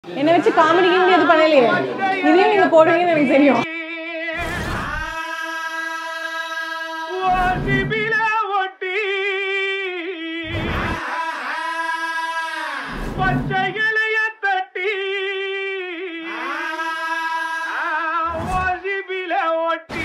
என்னை வச்சு காமெடி கிமெடி எது பண்ணலையே இதையும் நீங்க போடுவீங்கன்னு எனக்கு தெரியும் ஓசிபில ஒட்டி பச்சை இலைய தட்டி ஓசிபில ஒட்டி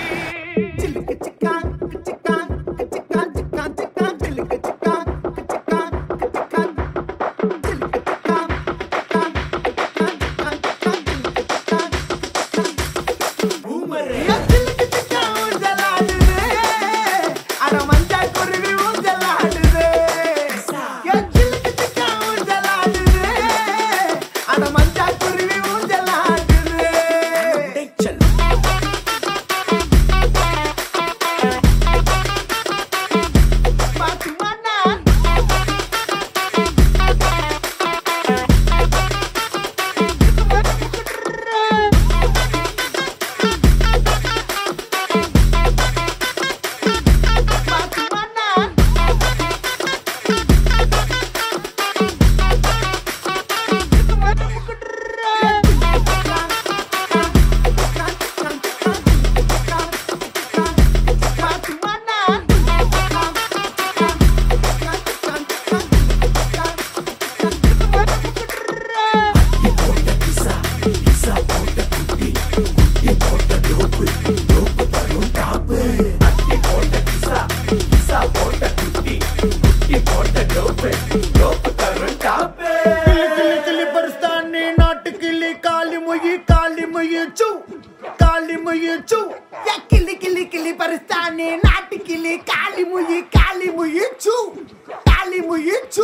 கிளி கிளி கிளி பரிஸ்தானே நாட்டு கிளி காளி முயி காளி முயி சூ காளி முயி சூ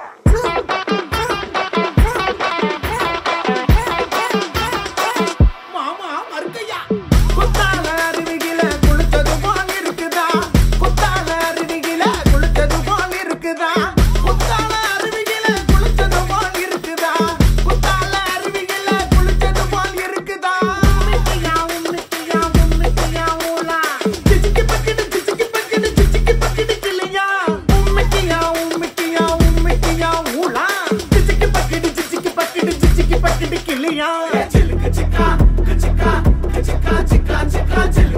மாமா மறுக்கையா குத்தால அருவிகில குளிச்சது போல் இருக்குதா குத்தால அருவிகில குளிச்சது போல் இருக்குதா குத்தால அருவிகில குளிச்சது போல் இருக்குதா குத்தால அருவிகில குளிச்சது போல் இருக்குதா உம்மிட்டியா உம்மிட்டியா உம்மிட்டியா ஊலா சிச்சிக்கி பக்கிடு சிச்சிக்கி பக்கிடு சிச்சிக்கி பக்கிடு கிளியா உம்மிட்டியா உம்மிட்டியா உம்மிட்டியா ஊலா சிச்சிக்கி பக்கிடு சிச்சிக்கி பக்கிடு சிச்சிக்கி பக்கிடு கிளியா சிலுக்கு சிக்கா சிக்கா சிக்கா சிக்கா சிக்கா சில்லு